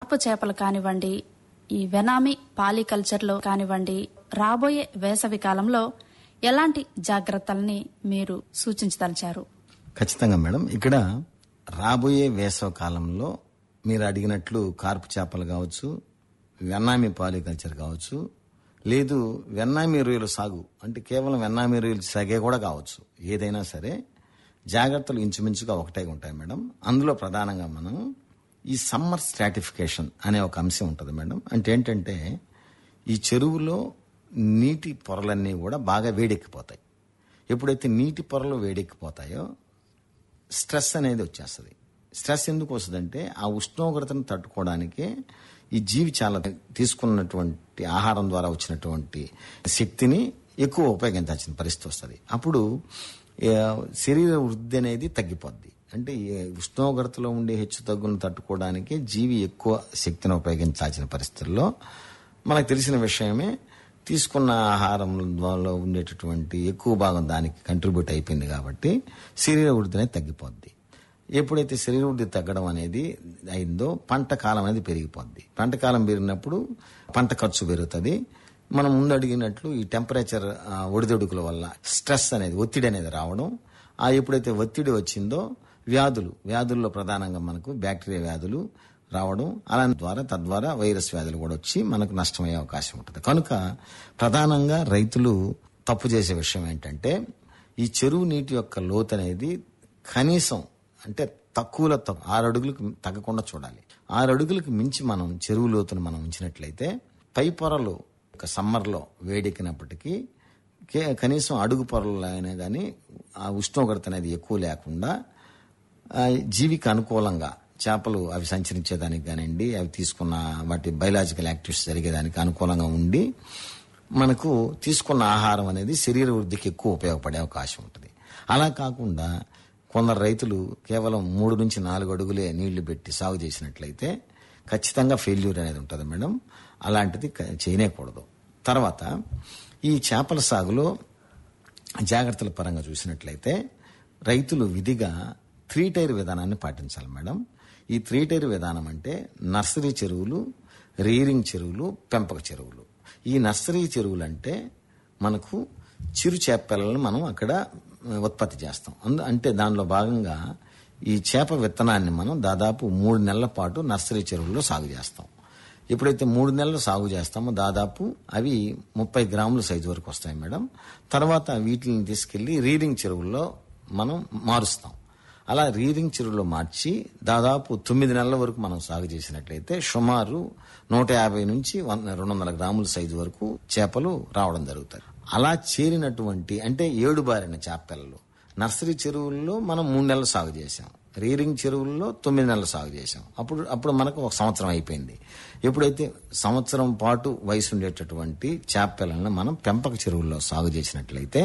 ఉప్పు చేపలు కానివ్వండి ఈ వెనామి పాలికల్చర్లో కానివ్వండి రాబోయే వేసవి కాలంలో ఎలాంటి జాగ్రత్తల్ని మీరు సూచించదలిచారు ఖచ్చితంగా మేడం ఇక్కడ రాబోయే వేసవ కాలంలో మీరు అడిగినట్లు కార్పు చేపలు కావచ్చు వెన్నామి పాలికల్చర్ కావచ్చు లేదు వెన్నామి రొయ్యల సాగు అంటే కేవలం వెన్నామి రొయ్యల సాగే కూడా కావచ్చు ఏదైనా సరే జాగ్రత్తలు ఇంచుమించుగా ఒకటే ఉంటాయి మేడం అందులో ప్రధానంగా మనం ఈ సమ్మర్ స్ట్రాటిఫికేషన్ అనే ఒక అంశం ఉంటుంది మేడం అంటే ఏంటంటే ఈ చెరువులో నీటి పొరలన్నీ కూడా బాగా వేడెక్కిపోతాయి ఎప్పుడైతే నీటి పొరలు వేడెక్కిపోతాయో స్ట్రెస్ అనేది వచ్చేస్తుంది స్ట్రెస్ ఎందుకు వస్తుందంటే ఆ ఉష్ణోగ్రతను తట్టుకోవడానికే ఈ జీవి చాలా తీసుకున్నటువంటి ఆహారం ద్వారా వచ్చినటువంటి శక్తిని ఎక్కువ ఉపయోగించాల్సిన పరిస్థితి వస్తుంది అప్పుడు ఏ, శరీర వృద్ధి అనేది తగ్గిపోద్ది అంటే ఈ ఉష్ణోగ్రతలో ఉండే హెచ్చు తగ్గును తట్టుకోవడానికి జీవి ఎక్కువ శక్తిని ఉపయోగించాల్సిన పరిస్థితుల్లో మనకు తెలిసిన విషయమే తీసుకున్న ఆహారంలో ఉండేటటువంటి ఎక్కువ భాగం దానికి కంట్రిబ్యూట్ అయిపోయింది కాబట్టి శరీర వృద్ధి అనేది తగ్గిపోద్ది ఎప్పుడైతే శరీర వృద్ధి తగ్గడం అనేది అయిందో పంట కాలం అనేది పెరిగిపోద్ది పంట కాలం పెరిగినప్పుడు పంట ఖర్చు పెరుగుతుంది మనం ముందు అడిగినట్లు ఈ టెంపరేచర్ ఆ, ఒడిదొడుకుల వల్ల స్ట్రెస్ అనేది ఒత్తిడి అనేది రావడం ఆ ఎప్పుడైతే ఒత్తిడి వచ్చిందో వ్యాధులు వ్యాధుల్లో ప్రధానంగా మనకు బ్యాక్టీరియా వ్యాధులు రావడం అలా ద్వారా తద్వారా వైరస్ వ్యాధులు కూడా వచ్చి మనకు నష్టమయ్యే అవకాశం ఉంటుంది కనుక ప్రధానంగా రైతులు తప్పు చేసే విషయం ఏంటంటే ఈ చెరువు నీటి యొక్క లోతు అనేది కనీసం అంటే తక్కువలో తక్కువ ఆరు అడుగులకు తగ్గకుండా చూడాలి ఆరు అడుగులకు మించి మనం చెరువు లోతును మనం ఉంచినట్లయితే పై పొరలు ఒక సమ్మర్లో వేడెక్కినప్పటికీ కే- కనీసం అడుగు పొరలు అయినా కానీ ఆ ఉష్ణోగ్రత అనేది ఎక్కువ లేకుండా ఆ, జీవికి అనుకూలంగా చేపలు అవి సంచరించేదానికి కానివ్వండి అవి తీసుకున్న వాటి బయలాజికల్ యాక్టివిటీస్ జరిగేదానికి అనుకూలంగా ఉండి మనకు తీసుకున్న ఆహారం అనేది శరీర వృద్ధికి ఎక్కువ ఉపయోగపడే అవకాశం ఉంటుంది అలా కాకుండా కొందరు రైతులు కేవలం మూడు నుంచి నాలుగు అడుగులే నీళ్లు పెట్టి సాగు చేసినట్లయితే ఖచ్చితంగా ఫెయిల్యూర్ అనేది ఉంటుంది మేడం అలాంటిది క- చేయనేకూడదు తర్వాత ఈ చేపల సాగులో జాగ్రత్తల పరంగా చూసినట్లయితే రైతులు విధిగా త్రీ టైర్ విధానాన్ని పాటించాలి మేడం ఈ త్రీ టైర్ విధానం అంటే నర్సరీ చెరువులు రీరింగ్ చెరువులు పెంపక చెరువులు ఈ నర్సరీ చెరువులు అంటే మనకు చిరు చేపలను మనం అక్కడ ఆ, ఉత్పత్తి చేస్తాం అందు అంటే దానిలో భాగంగా ఈ చేప విత్తనాన్ని మనం దాదాపు మూడు నెలల పాటు నర్సరీ చెరువుల్లో సాగు చేస్తాం ఎప్పుడైతే మూడు నెలలు సాగు చేస్తామో దాదాపు అవి ముప్పై గ్రాముల సైజు వరకు వస్తాయి మేడం తర్వాత వీటిని తీసుకెళ్లి రీరింగ్ చెరువుల్లో మనం మారుస్తాం అలా రీరింగ్ చెరువులో మార్చి దాదాపు తొమ్మిది నెలల వరకు మనం సాగు చేసినట్లయితే సుమారు నూట యాభై నుంచి వంద రెండు వందల గ్రాముల సైజు వరకు చేపలు రావడం జరుగుతాయి అలా చేరినటువంటి అంటే ఏడు బారిన చేపలు నర్సరీ చెరువుల్లో మనం మూడు నెలలు సాగు చేసాం రీరింగ్ చెరువుల్లో తొమ్మిది నెలలు సాగు చేసాం అప్పుడు అప్పుడు మనకు ఒక సంవత్సరం అయిపోయింది ఎప్పుడైతే సంవత్సరం పాటు వయసు ఉండేటటువంటి చేపలను మనం పెంపక చెరువుల్లో సాగు చేసినట్లయితే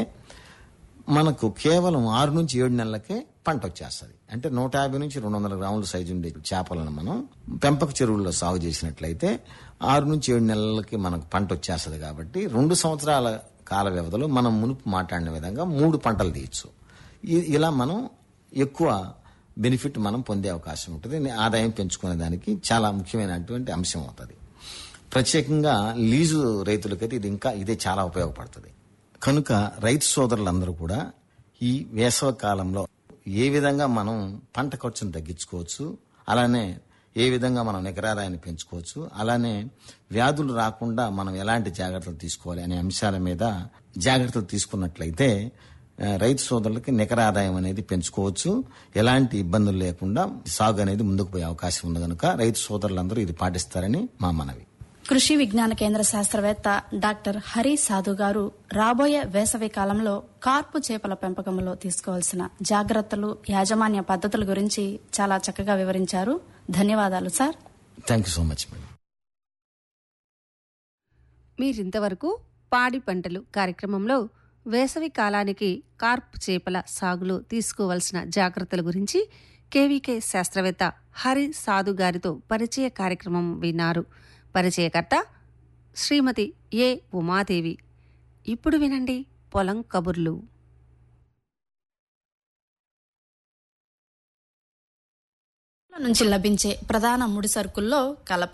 మనకు కేవలం ఆరు నుంచి ఏడు నెలలకే పంట వచ్చేస్తుంది అంటే నూట యాభై నుంచి రెండు వందల గ్రాముల సైజు ఉండే చేపలను మనం పెంపక చెరువుల్లో సాగు చేసినట్లయితే ఆరు నుంచి ఏడు నెలలకి మనకు పంట వచ్చేస్తుంది కాబట్టి రెండు సంవత్సరాల కాల వ్యవధిలో మనం మునుపు మాట్లాడిన విధంగా మూడు పంటలు తీయచ్చు ఇ- ఇలా మనం ఎక్కువ బెనిఫిట్ మనం పొందే అవకాశం ఉంటుంది ఆదాయం పెంచుకునే దానికి చాలా ముఖ్యమైనటువంటి అంశం అవుతుంది ప్రత్యేకంగా లీజు రైతులకైతే ఇది ఇంకా ఇదే చాలా ఉపయోగపడుతుంది కనుక రైతు సోదరులందరూ కూడా ఈ వేసవ కాలంలో ఏ విధంగా మనం పంట ఖర్చును తగ్గించుకోవచ్చు అలానే ఏ విధంగా మనం నికరాదాయాన్ని పెంచుకోవచ్చు అలానే వ్యాధులు రాకుండా మనం ఎలాంటి జాగ్రత్తలు తీసుకోవాలి అనే అంశాల మీద జాగ్రత్తలు తీసుకున్నట్లయితే ఆ, రైతు సోదరులకి నికర ఆదాయం అనేది పెంచుకోవచ్చు ఎలాంటి ఇబ్బందులు లేకుండా సాగు అనేది ముందుకు పోయే అవకాశం ఉంది కనుక రైతు సోదరులందరూ ఇది పాటిస్తారని మా మనవి కృషి విజ్ఞాన కేంద్ర శాస్త్రవేత్త డాక్టర్ హరి సాధు గారు రాబోయే వేసవి కాలంలో కార్పు చేపల పెంపకంలో తీసుకోవాల్సిన జాగ్రత్తలు యాజమాన్య పద్ధతుల గురించి చాలా చక్కగా వివరించారు ధన్యవాదాలు sir thank you so much madam మీరింతవరకు పాడి పంటలు కార్యక్రమంలో వేసవి కాలానికి కార్ప్ చేపల సాగులో తీసుకోవలసిన జాగ్రత్తల గురించి కేవీకే శాస్త్రవేత్త హరి సాధు గారితో పరిచయ కార్యక్రమం విన్నారు పరిచయకర్త శ్రీమతి ఏ ఉమాదేవి ఇప్పుడు వినండి పొలం కబుర్లు నుంచి లభించే ప్రధాన ముడి సరుకుల్లో కలప